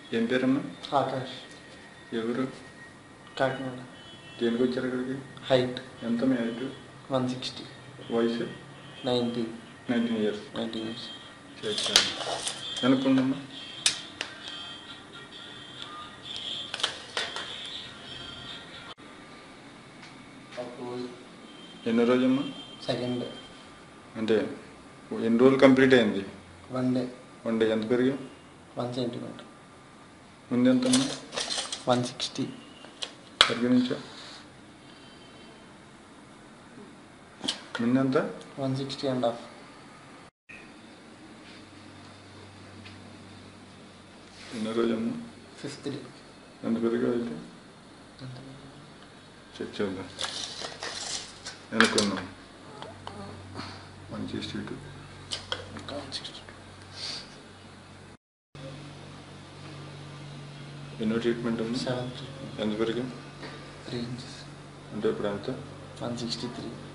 ఏం పేరమ్మా ఆకాష్ ఎవరు కాకినాడ దేనికి వచ్చారు ఇక్కడికి హైట్ ఎంత మీ హైట్ వన్ సిక్స్టీ వయసు ninety nineteen years ninety years చేస్తాను వెనుకుందమ్మా ఎన్ని రోజమ్మా సెకండ్ అంటే ఎన్ని రోజులు కంప్లీట్ అయింది వన్ డే వన్ డే ఎంత పెరిగా వన్ సెంటీమీటర్ ముందు ఎంతమ్మా వన్ సిక్స్టీ పరిగణించా ముందు ఎంత వన్ సిక్స్టీ అండ్ హాఫ్ ఎన్ని రోజమ్మా ఫిఫ్త్ డే ఎంత పెరిగా అయితే చెక్ చేద్దాం వెనుకున్నాం one sixty two one sixty ఎన్నో ట్రీట్మెంట్ ఉంది సెవెంత్ ఎంత పెరిగా త్రీ ఇంచెస్ అంటే ఇప్పుడు ఎంత వన్ సిక్స్టీ త్రీ